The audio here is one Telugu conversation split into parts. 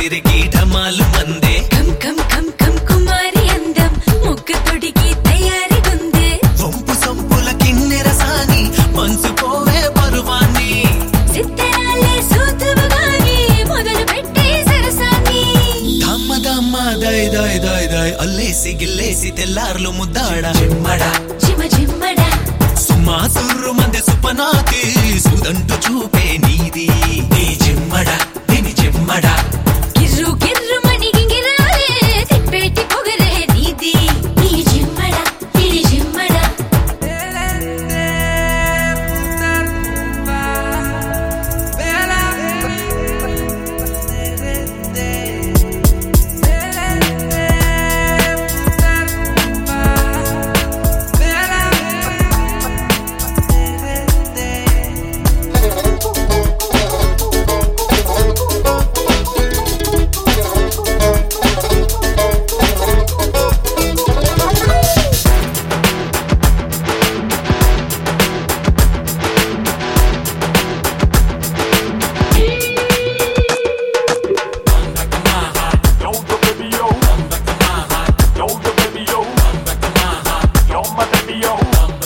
తిరిగి ఢమాలు మందే కం కం కం కం కుమారి అందం ముగ్గు తొడిగి తయారీగుందే వంపు సొంపుల కిన్నెర సాని మంచుకోవే పరువాన్ని సిత్తరాలే సూతువుగాని మొదలు పెట్టే సరసాన్ని దమ్మ దమ్మ దయ్ దయ్ దయ్ దయ్ అల్లేసి గిల్లేసి తెల్లార్లు ముద్దాడ చిమ్మడ జిమ జిమ్మడా సుమ్మా సుర్రు మంది సుపనాతి సుదంటు చూపే నీది నీ చిమ్మడ దీని చిమ్మడ గిర్రు గిర్రు మణి గింగిరాలే తిప్పేటి పొగరే నీది ఈ జిమ్మడా ఈ జిమ్మడా Yo, yo, baby, yo. Yo, yo, baby, yo. Yo, my baby, yo.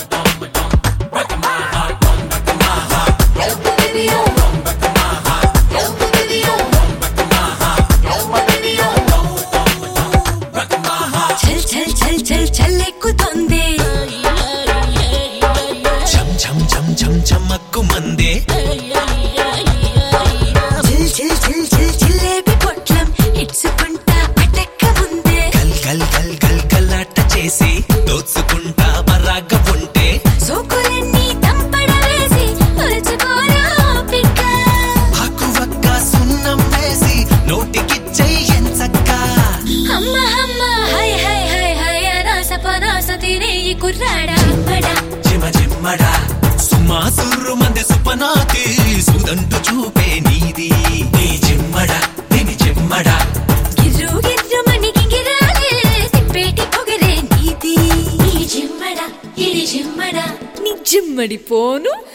చల్ చల్ చల్ చల్ చల్లెక్కుతోంది ఛం ఛం ఛం ఛం చమ్మక్కు మందే చిల్ చిల్ చిల్ చిల్ చిల్లేపి పొట్లం ఇడ్చుకుంటా అటెక్క ముందే గల్ గల్ గల్ గల్ గల్లాట చేసి దోచుకుంటా మరాగ ఉంటే సోకులన్నీ తంపడ వేసి మరచుకోరా పిక్క ఆకు వక్క సున్నం వేసి నోటికిచ్చెయ్యంచక్క అమ్మ అమ్మ హై హై హై హై అనాస పనాస తినే ఈ కుర్రాడా జిమ్మడా జిమ జిమ్మడా సుమ్మా సుర్రు మంది సుపనాతి సుదంటు చూపే నీది నీ జిమ్మడ దీని జిమ్మడ గిర్రు గిర్రు మణి గింగిరాలే తిప్పేటి పొగరే నీది ఈ జిమ్మడా ఇడి జిమ్మడా నీ జిమ్మడి పోను